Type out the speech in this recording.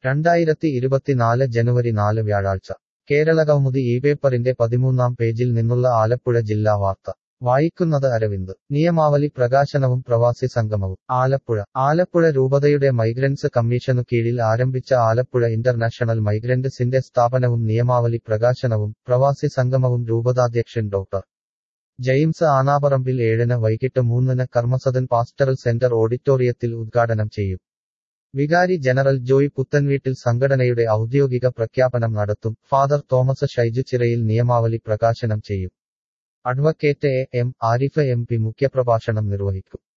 രണ്ടായിരത്തി ഇരുപത്തിനാല് ജനുവരി നാല് വ്യാഴാഴ്ച കേരളകൗമുദി ഈ പേപ്പറിന്റെ പതിമൂന്നാം പേജിൽ നിന്നുള്ള ആലപ്പുഴ ജില്ലാ വാർത്ത വായിക്കുന്നത് അരവിന്ദ് നിയമാവലി പ്രകാശനവും പ്രവാസി സംഗമവും ആലപ്പുഴ ആലപ്പുഴ രൂപതയുടെ മൈഗ്രന്റ്സ് കമ്മീഷനു കീഴിൽ ആരംഭിച്ച ആലപ്പുഴ ഇന്റർനാഷണൽ മൈഗ്രന്റ്സിന്റെ സ്ഥാപനവും നിയമാവലി പ്രകാശനവും പ്രവാസി സംഗമവും രൂപതാധ്യക്ഷൻ ഡോക്ടർ ജെയിംസ് ആനാപറമ്പിൽ ഏഴിന് വൈകിട്ട് മൂന്നിന് കർമ്മസദൻ പാസ്റ്ററൽ സെന്റർ ഓഡിറ്റോറിയത്തിൽ ഉദ്ഘാടനം ചെയ്യും വികാരി ജനറൽ ജോയ് പുത്തൻവീട്ടിൽ സംഘടനയുടെ ഔദ്യോഗിക പ്രഖ്യാപനം നടത്തും ഫാദർ തോമസ് ഷൈജു ചിറയിൽ നിയമാവലി പ്രകാശനം ചെയ്യും advocate A M Arif M P മുഖ്യപ്രഭാഷണം നിർവഹിക്കും